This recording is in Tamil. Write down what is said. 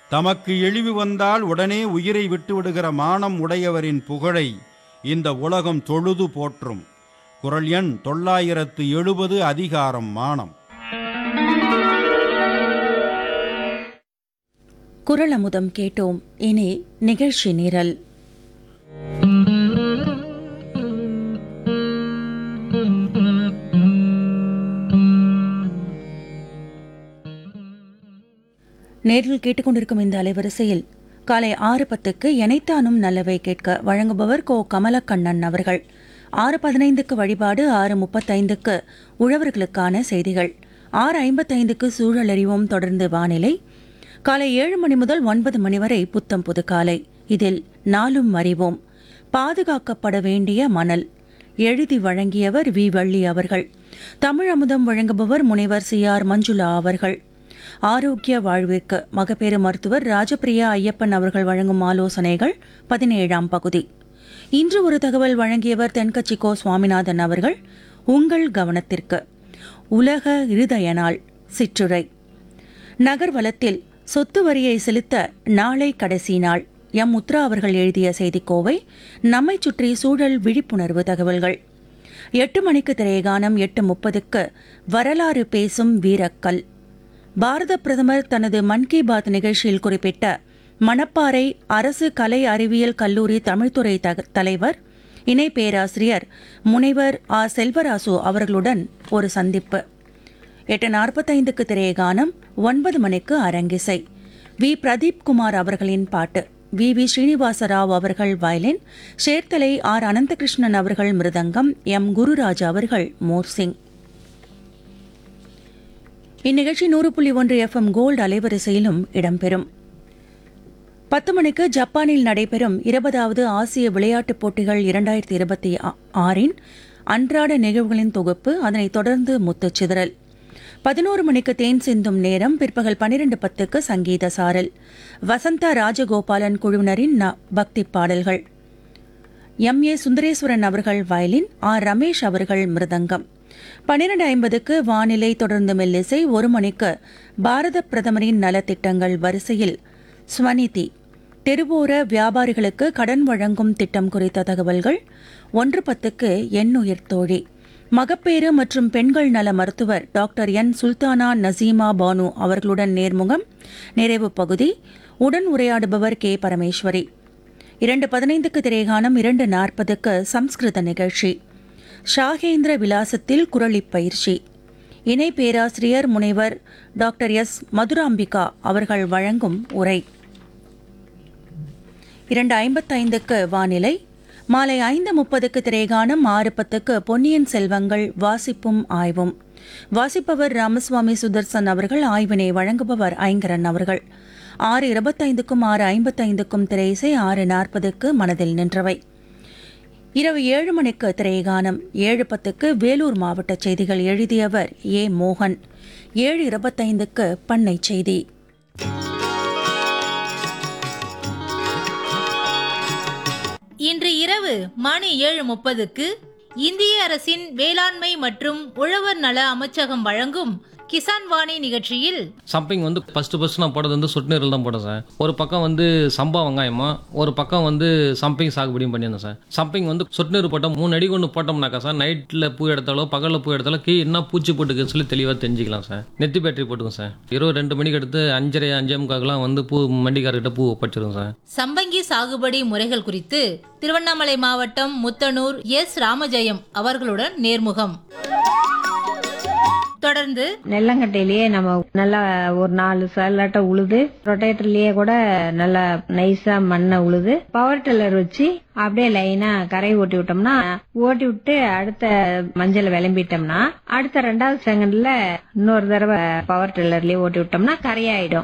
தமக்கு இழிவு வந்தால் உடனே உயிரை விட்டுவிடுகிற மானம் உடையவரின் புகழை இந்த உலகம் தொழுது போற்றும் குரல் எண் தொள்ளாயிரத்து எழுபது அதிகாரம் மானம் குரல் அமுதம் கேட்டோம் இனி நிகழ்ச்சி நிரல் நேரில் கேட்டுக்கொண்டிருக்கும் இந்த அலைவரிசையில் காலை ஆறு பத்துக்கு எனைத்தானும் நல்லவை கேட்க வழங்குபவர் கோ கமலக்கண்ணன் அவர்கள் ஆறு பதினைந்துக்கு வழிபாடு ஆறு முப்பத்தைந்துக்கு உழவர்களுக்கான செய்திகள் ஆறு ஐம்பத்தைந்துக்கு சூழல் அறிவோம் தொடர்ந்து வானிலை காலை ஏழு மணி முதல் ஒன்பது மணி வரை புத்தம் புது காலை இதில் நாளும் அறிவோம் பாதுகாக்கப்பட வேண்டிய மணல் எழுதி வழங்கியவர் வி வள்ளி அவர்கள் தமிழ் அமுதம் வழங்குபவர் முனைவர் சி ஆர் மஞ்சுளா அவர்கள் ஆரோக்கிய வாழ்விற்கு மகப்பேறு மருத்துவர் ராஜபிரியா ஐயப்பன் அவர்கள் வழங்கும் ஆலோசனைகள் பதினேழாம் பகுதி இன்று ஒரு தகவல் வழங்கியவர் தென்கட்சி கோ சுவாமிநாதன் அவர்கள் உங்கள் கவனத்திற்கு உலக இருதய நாள் சிற்றுரை நகர்வலத்தில் சொத்து வரியை செலுத்த நாளை கடைசி நாள் எம் முத்ரா அவர்கள் எழுதிய செய்திக்கோவை நம்மை சுற்றி சூழல் விழிப்புணர்வு தகவல்கள் எட்டு மணிக்கு திரையகானம் எட்டு முப்பதுக்கு வரலாறு பேசும் வீரக்கல் பாரத பிரதமர் தனது மன் கி பாத் நிகழ்ச்சியில் குறிப்பிட்ட மணப்பாறை அரசு கலை அறிவியல் கல்லூரி தமிழ்துறை தக- தலைவர் இணை பேராசிரியர் முனைவர் ஆ செல்வராசு அவர்களுடன் ஒரு சந்திப்பு எட்டு நாற்பத்தைந்துக்கு திரையகானம் ஒன்பது மணிக்கு அரங்கிசை வி பிரதீப் குமார் அவர்களின் பாட்டு வி வி ஸ்ரீனிவாச ராவ் அவர்கள் வயலின் சேர்த்தலை ஆர் அனந்தகிருஷ்ணன் அவர்கள் மிருதங்கம் எம் குருராஜ் அவர்கள் மோர்சிங் இந்நிகழ்ச்சி நூறு புள்ளி ஒன்று எஃப்எம் கோல்டு அலைவரிசையிலும் இடம்பெறும் பத்து மணிக்கு ஜப்பானில் நடைபெறும் இருபதாவது ஆசிய விளையாட்டுப் போட்டிகள் இரண்டாயிரத்தி இருபத்தி ஆறின் அன்றாட நிகழ்வுகளின் தொகுப்பு அதனைத் தொடர்ந்து முத்துச்சிதறல் பதினோரு மணிக்கு தேன் சிந்தும் நேரம் பிற்பகல் பனிரெண்டு பத்துக்கு சங்கீத சாரல் வசந்தா ராஜகோபாலன் குழுவினரின் ந- பக்தி பாடல்கள் எம் ஏ சுந்தரேஸ்வரன் அவர்கள் வயலின் ஆர் ரமேஷ் அவர்கள் மிருதங்கம் பன்னிரண்டு ஐம்பதுக்கு வானிலை தொடர்ந்து மெல்லிசை ஒரு மணிக்கு பாரத பிரதமரின் நலத்திட்டங்கள் வரிசையில் ஸ்வனிதி தெருவோர வியாபாரிகளுக்கு கடன் வழங்கும் திட்டம் குறித்த தகவல்கள் ஒன்று பத்துக்கு எண்ணுயிர் தோழி மகப்பேறு மற்றும் பெண்கள் நல மருத்துவர் டாக்டர் என் சுல்தானா நசீமா பானு அவர்களுடன் நேர்முகம் நிறைவு பகுதி உடன் உரையாடுபவர் கே பரமேஸ்வரி இரண்டு பதினைந்துக்கு திரைகானம் இரண்டு நாற்பதுக்கு சம்ஸ்கிருத நிகழ்ச்சி ஷாகேந்திர விலாசத்தில் குரலிப் பயிற்சி இணை பேராசிரியர் முனைவர் டாக்டர் எஸ் மதுராம்பிகா அவர்கள் வழங்கும் உரை இரண்டு ஐம்பத்தைந்துக்கு வானிலை மாலை ஐந்து முப்பதுக்கு திரைகானம் ஆறு பத்துக்கு பொன்னியின் செல்வங்கள் வாசிப்பும் ஆய்வும் வாசிப்பவர் ராமசுவாமி சுதர்சன் அவர்கள் ஆய்வினை வழங்குபவர் ஐங்கரன் அவர்கள் ஆறு இருபத்தைந்துக்கும் ஆறு ஐம்பத்தைந்துக்கும் திரையிசை ஆறு நாற்பதுக்கு மனதில் நின்றவை இரவு ஏழு மணிக்கு திரைகானம் ஏழு பத்துக்கு வேலூர் மாவட்ட செய்திகள் எழுதியவர் ஏ மோகன் ஏழு இருபத்தைந்துக்கு பண்ணை செய்தி இன்று இரவு மணி ஏழு முப்பதுக்கு இந்திய அரசின் வேளாண்மை மற்றும் உழவர் நல அமைச்சகம் வழங்கும் கிசான் வாணி நிகழ்ச்சியில் சம்பிங் வந்து ஃபர்ஸ்ட் ஃபர்ஸ்ட் நான் போட்டது வந்து சொட்டு நீரில் தான் போட்டேன் சார் ஒரு பக்கம் வந்து சம்பா வெங்காயமா ஒரு பக்கம் வந்து சம்பிங் சாகுபடியும் பண்ணியிருந்தேன் சார் சம்பிங் வந்து சொட்டு நீர் போட்டால் மூணு அடி கொண்டு போட்டோம்னாக்கா சார் நைட்டில் பூ எடுத்தாலோ பகலில் பூ எடுத்தாலோ கீ என்ன பூச்சி போட்டுக்குன்னு சொல்லி தெளிவாக தெரிஞ்சுக்கலாம் சார் நெத்தி பேட்டரி போட்டுக்கோங்க சார் இருபது ரெண்டு மணிக்கு எடுத்து அஞ்சரை அஞ்சே முக்காக்கெல்லாம் வந்து பூ மண்டிக்காரர்கிட்ட பூ ஒப்பச்சிருங்க சார் சம்பங்கி சாகுபடி முறைகள் குறித்து திருவண்ணாமலை மாவட்டம் முத்தனூர் எஸ் ராமஜெயம் அவர்களுடன் நேர்முகம் தொடர்ந்து நெல்லங்கட்டையிலேயே நம்ம நல்லா ஒரு நாலு சல்லாட்ட உழுது ரொட்டேட்டர்லயே கூட நல்லா நைஸா மண்ணை உழுது பவர் டில்லர் வச்சு அப்படியே லைனா கரை ஓட்டி விட்டோம்னா ஓட்டி விட்டு அடுத்த மஞ்சள் விளம்பிட்டோம்னா அடுத்த ரெண்டாவது செகண்ட்ல இன்னொரு தடவை பவர் டில்லர்லயே ஓட்டி விட்டோம்னா கரையாயிடும்